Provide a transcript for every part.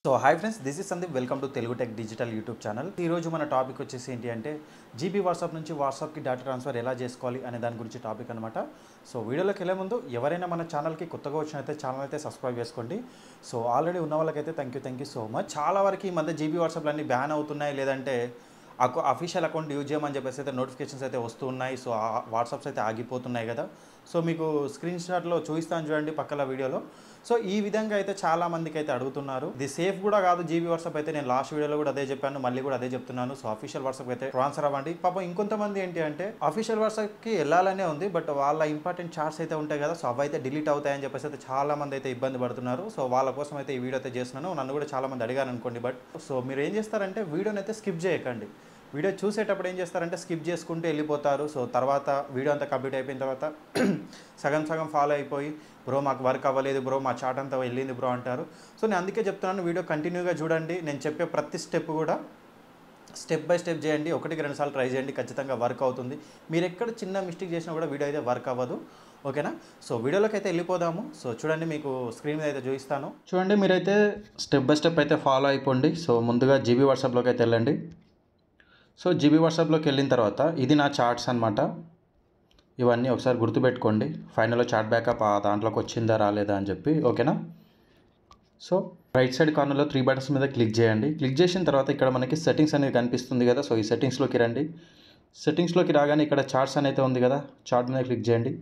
so hi friends this is Sandeep welcome to Telugu tech digital YouTube channel ఈ రోజు మన topic వచ్చేసి ఏంటి అంటే జీబీ వాట్సాప్ నుంచి వాట్సాప్కి డేటా ట్రాన్స్ఫర్ ఎలా చేసుకోవాలి అనే దాని గురించి టాపిక్ అనమాట సో వీడియోలోకి వెళ్ళే ముందు ఎవరైనా మన ఛానల్కి కొత్తగా వచ్చినైతే ఛానల్ అయితే సబ్స్క్రైబ్ చేసుకోండి సో ఆల్రెడీ ఉన్న వాళ్ళకైతే thank you thank you so much చాలా వరకు ఈ మధ్య జీబీ వాట్సాప్లు అన్ని బ్యాన్ అవుతున్నాయి లేదంటే అకౌ అఫీషియల్ అకౌంట్ యూజ్ చేయమని చెప్పేసి అయితే నోటిఫికేషన్స్ అయితే వస్తూ ఉన్నాయి సో ఆ వాట్సాప్స్ అయితే ఆగిపోతున్నాయి కదా సో మీకు స్క్రీన్ షాట్లో చూపిస్తాను చూడండి పక్కల వీడియోలో సో ఈ విధంగా అయితే చాలా మందికి అయితే అడుగుతున్నారు ఇది సేఫ్ కూడా కాదు జీబీ వాట్సాప్ అయితే నేను లాస్ట్ వీడియోలో కూడా అదే చెప్పాను మళ్ళీ కూడా అదే చెప్తున్నాను సో అఫీషియల్ వాట్సాప్ అయితే ట్రాన్స్ఫర్ అవ్వండి పాపం ఇంకొంతమంది ఏంటి అంటే అఫీషియల్ వాట్సాప్కి వెళ్ళాలనే ఉంది బట్ వాళ్ళ ఇంపార్టెంట్ చార్ట్స్ అయితే ఉంటాయి కదా సో అవి అయితే డిలీట్ అవుతాయని చెప్పేసి అయితే చాలా మంది అయితే ఇబ్బంది పడుతున్నారు సో వాళ్ళ కోసం అయితే ఈ వీడియో అయితే చేస్తున్నాను నన్ను కూడా చాలా మంది అడిగారు అనుకోండి బట్ సో మీరు ఏం చేస్తారంటే వీడియోని అయితే స్కిప్ చేయకండి వీడియో చూసేటప్పుడు ఏం చేస్తారంటే స్కిప్ చేసుకుంటూ వెళ్ళిపోతారు సో తర్వాత వీడియో అంతా కంప్లీట్ అయిపోయిన తర్వాత సగం సగం ఫాలో అయిపోయి బ్రో మాకు వర్క్ అవ్వలేదు బ్రో మా చాట్ అంతా వెళ్ళింది బ్రో అంటారు సో నేను అందుకే చెప్తున్నాను వీడియో కంటిన్యూగా చూడండి నేను చెప్పే ప్రతి స్టెప్ కూడా స్టెప్ బై స్టెప్ చేయండి ఒకటికి రెండు సార్లు ట్రై చేయండి ఖచ్చితంగా వర్క్ అవుతుంది మీరు ఎక్కడ చిన్న మిస్టేక్ చేసినా కూడా వీడియో అయితే వర్క్ అవ్వదు ఓకేనా సో వీడియోలోకి అయితే వెళ్ళిపోదాము సో చూడండి మీకు స్క్రీన్ మీద అయితే చూపిస్తాను చూడండి మీరైతే స్టెప్ బై స్టెప్ అయితే ఫాలో అయిపోండి సో ముందుగా జీబీ వాట్సాప్లోకి అయితే వెళ్ళండి సో జీబీ వాట్సాప్లోకి వెళ్ళిన తర్వాత ఇది నా చార్ట్స్ అనమాట ఇవన్నీ ఒకసారి గుర్తుపెట్టుకోండి ఫైనల్లో చాట్ బ్యాకప్ ఆ దాంట్లోకి వచ్చిందా రాలేదా అని చెప్పి ఓకేనా సో రైట్ సైడ్ కార్నర్లో త్రీ బటన్స్ మీద క్లిక్ చేయండి క్లిక్ చేసిన తర్వాత ఇక్కడ మనకి సెట్టింగ్స్ అనేది కనిపిస్తుంది కదా సో ఈ సెట్టింగ్స్లోకి రండి సెట్టింగ్స్లోకి రాగానే ఇక్కడ చార్ట్స్ అనేది ఉంది కదా చార్ట్ మీద క్లిక్ చేయండి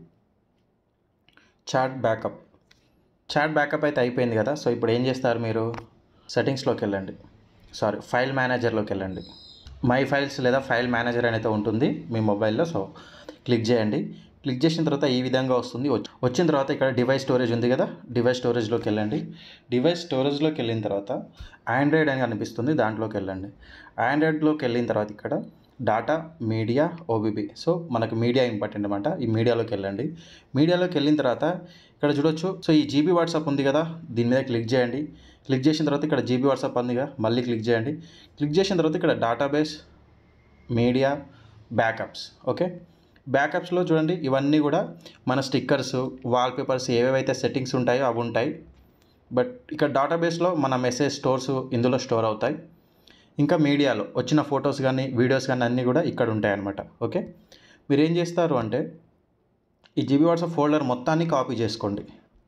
చాట్ బ్యాకప్ చాట్ బ్యాకప్ అయితే అయిపోయింది కదా సో ఇప్పుడు ఏం చేస్తారు మీరు సెట్టింగ్స్లోకి వెళ్ళండి సారీ ఫైల్ మేనేజర్లోకి వెళ్ళండి మై ఫైల్స్ లేదా ఫైల్ మేనేజర్ అనేది ఉంటుంది మీ మొబైల్లో సో క్లిక్ చేయండి క్లిక్ చేసిన తర్వాత ఈ విధంగా వస్తుంది వచ్చి- వచ్చిన తర్వాత ఇక్కడ డివైస్ స్టోరేజ్ ఉంది కదా డివైస్ స్టోరేజ్లోకి వెళ్ళండి డివైస్ స్టోరేజ్లోకి వెళ్ళిన తర్వాత ఆండ్రాయిడ్ అని కనిపిస్తుంది దాంట్లోకి వెళ్ళండి ఆండ్రాయిడ్లోకి వెళ్ళిన తర్వాత ఇక్కడ డాటా మీడియా ఓబీబీ సో మనకు మీడియా ఇంపార్టెంట్ అనమాట ఈ మీడియాలోకి వెళ్ళండి మీడియాలోకి వెళ్ళిన తర్వాత ఇక్కడ చూడొచ్చు సో ఈ జీబీ వాట్సాప్ ఉంది కదా దీని మీద క్లిక్ చేయండి క్లిక్ చేసిన తర్వాత ఇక్కడ జీబీ వాట్సాప్ ఉంది కదా మళ్ళీ క్లిక్ చేయండి క్లిక్ చేసిన తర్వాత ఇక్కడ డేటాబేస్ మీడియా బ్యాకప్స్ ఓకే బ్యాకప్స్లో చూడండి ఇవన్నీ కూడా మన స్టిక్కర్స్ వాల్పేపర్స్ ఏవేవైతే సెట్టింగ్స్ ఉంటాయో అవి ఉంటాయి బట్ ఇక్కడ డేటాబేస్లో మన మెసేజ్ స్టోర్స్ ఇందులో స్టోర్ అవుతాయి ఇంకా మీడియాలో వచ్చిన ఫొటోస్ కానీ వీడియోస్ కానీ అన్నీ కూడా ఇక్కడ ఉంటాయి అన్నమాట ఓకే మీరు ఏం చేస్తారు అంటే ఈ జీబీ వాట్సాప్ ఫోల్డర్ మొత్తాన్ని కాపీ చేసుకోండి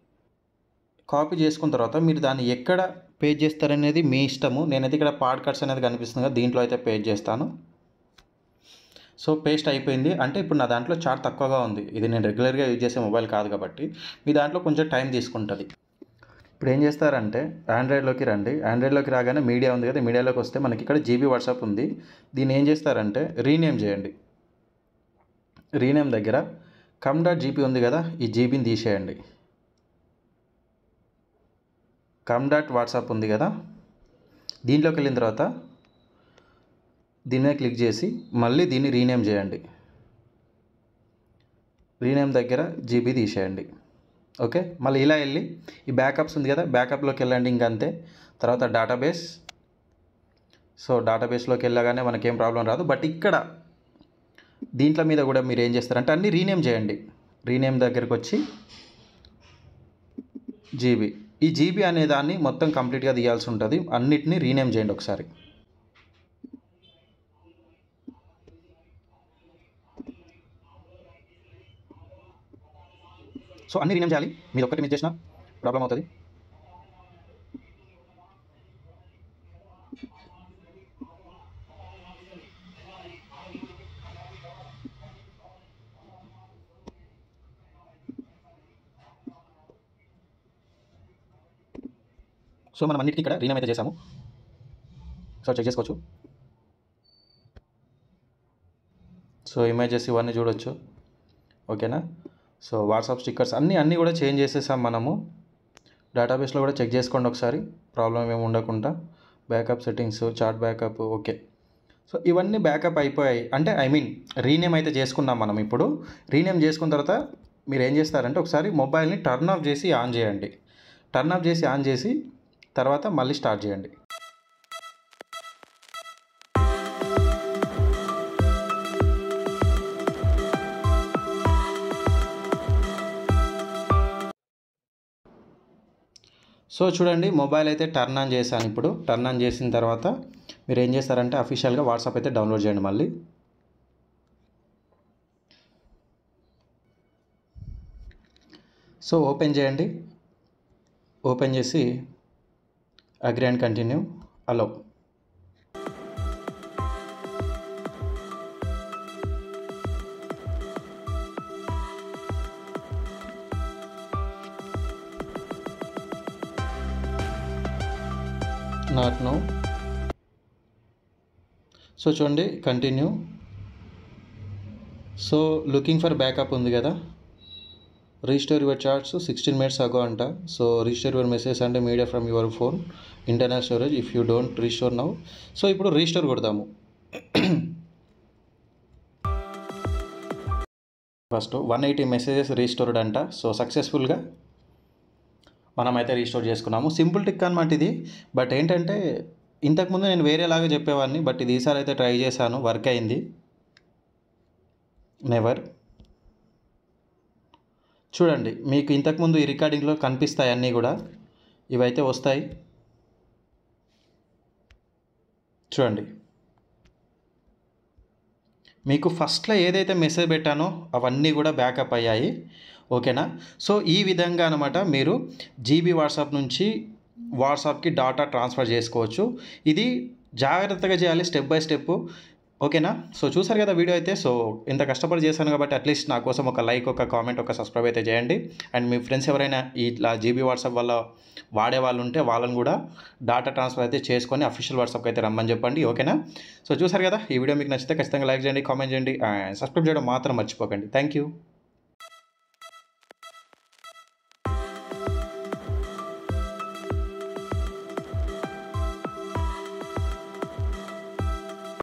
కాపీ చేసుకున్న తర్వాత మీరు దాన్ని ఎక్కడ పేజ్ చేస్తారనేది మీ ఇష్టము నేనైతే ఇక్కడ పాడ్ కట్స్ అనేది కనిపిస్తుంది కదా దీంట్లో అయితే పేజ్ చేస్తాను సో పేస్ట్ అయిపోయింది అంటే ఇప్పుడు నా దాంట్లో చార్ట్ తక్కువగా ఉంది ఇది నేను రెగ్యులర్గా యూజ్ చేసే మొబైల్ కాదు కాబట్టి మీ దాంట్లో కొంచెం టైం తీసుకుంటుంది ఇప్పుడు ఏం చేస్తారంటే ఆండ్రాయిడ్లోకి రండి ఆండ్రాయిడ్లోకి రాగానే మీడియా ఉంది కదా మీడియాలోకి వస్తే మనకి ఇక్కడ జీబీ వాట్సాప్ ఉంది దీన్ని ఏం చేస్తారంటే రీనేమ్ చేయండి రీనేమ్ దగ్గర కమ్ డాట్ జీపీ ఉంది కదా ఈ జీబీని తీసేయండి కమ్ డాట్ వాట్సాప్ ఉంది కదా దీంట్లోకి వెళ్ళిన తర్వాత దీని మీద క్లిక్ చేసి మళ్ళీ దీన్ని రీనేమ్ చేయండి రీనేమ్ దగ్గర జీబీ తీసేయండి ఓకే మళ్ళీ ఇలా వెళ్ళి ఈ బ్యాకప్స్ ఉంది కదా బ్యాకప్లోకి వెళ్ళండి ఇంకంతే తర్వాత డేటాబేస్ సో డేటాబేస్లోకి వెళ్ళగానే మనకేం ప్రాబ్లం రాదు బట్ ఇక్కడ దీంట్లో మీద కూడా మీరు ఏం చేస్తారంటే అన్నీ రీనేమ్ చేయండి రీనేమ్ దగ్గరికి వచ్చి జీబీ ఈ జీబీ అనే దాన్ని మొత్తం కంప్లీట్గా తీయాల్సి ఉంటుంది అన్నిటినీ రీనేమ్ చేయండి ఒకసారి సో అన్ని రీనేమ్ చేయాలి మీరు ఒక్కటి మిస్ చేసిన ప్రాబ్లం అవుతుంది సో మనం అన్నిటికీ ఇక్కడ రీనేమ్ అయితే చేసాము సో చెక్ చేసుకోవచ్చు సో ఇమేజెస్ ఇవన్నీ చూడొచ్చు ఓకేనా సో వాట్సాప్ స్టిక్కర్స్ అన్నీ అన్నీ కూడా చేంజ్ చేసేసాం మనము డేటాబేస్లో కూడా చెక్ చేసుకోండి ఒకసారి ప్రాబ్లం ఏమి ఉండకుండా backup settings chat backup okay so ఇవన్నీ బ్యాకప్ అయిపోయాయి అంటే ఐ మీన్ రీనేమ్ అయితే చేసుకున్నాం మనం ఇప్పుడు రీనేమ్ చేసుకున్న తర్వాత మీరు ఏం చేస్తారంటే ఒకసారి మొబైల్ని టర్న్ ఆఫ్ చేసి ఆన్ చేయండి టర్న్ ఆఫ్ చేసి ఆన్ చేసి తర్వాత మళ్ళీ స్టార్ట్ చేయండి సో చూడండి మొబైల్ అయితే టర్న్ ఆన్ చేశాను ఇప్పుడు టర్న్ ఆన్ చేసిన తర్వాత మీరు ఏం చేస్తారంటే అఫీషియల్గా వాట్సాప్ అయితే డౌన్లోడ్ చేయండి మళ్ళీ సో ఓపెన్ చేయండి ఓపెన్ చేసి agree and continue allow not no so చూడండి continue so looking for backup ఉంది కదా restore your chats sixteen minutes ago అంట సో రీస్టోర్ యువర్ మెసేజ్ అంటే media from your phone internal storage if you don't restore now so ఇప్పుడు restore కొడదాము first one eighty messages restored అంట so సక్సెస్ఫుల్గా మనమైతే restore చేసుకున్నాము సింపుల్ టిక్ అనమాట ఇది బట్ ఏంటంటే ఇంతకుముందు నేను వేరేలాగా చెప్పేవాడిని బట్ ఇది ఈసారి అయితే ట్రై చేశాను వర్క్ అయింది నెవర్ చూడండి మీకు ఇంతకుముందు ఈ రికార్డింగ్లో కనిపిస్తాయి అన్నీ కూడా ఇవైతే వస్తాయి చూడండి మీకు ఫస్ట్లో ఏదైతే మెసేజ్ పెట్టానో అవన్నీ కూడా బ్యాకప్ అయ్యాయి ఓకేనా సో ఈ విధంగా అనమాట మీరు జీబీ వాట్సాప్ నుంచి వాట్సాప్కి డాటా ట్రాన్స్ఫర్ చేసుకోవచ్చు ఇది జాగ్రత్తగా చేయాలి స్టెప్ బై స్టెప్ ఓకేనా సో చూసారు కదా వీడియో అయితే సో ఇంత కష్టపడి చేశాను కాబట్టి అట్లీస్ట్ నా కోసం ఒక లైక్ ఒక కామెంట్ ఒక సబ్స్క్రైబ్ అయితే చేయండి అండ్ మీ ఫ్రెండ్స్ ఎవరైనా ఇట్లా జీబీ వాట్సాప్ వల్ల వాడే వాళ్ళు ఉంటే వాళ్ళని కూడా డాటా ట్రాన్స్ఫర్ అయితే చేసుకొని అఫీషియల్ వాట్సాప్కి అయితే రమ్మని చెప్పండి ఓకేనా సో చూసారు కదా ఈ వీడియో మీకు నచ్చితే ఖచ్చితంగా లైక్ చేయండి కామెంట్ చేయండి అండ్ సబ్స్క్రైబ్ చేయడం మాత్రం మర్చిపోకండి థ్యాంక్ యూ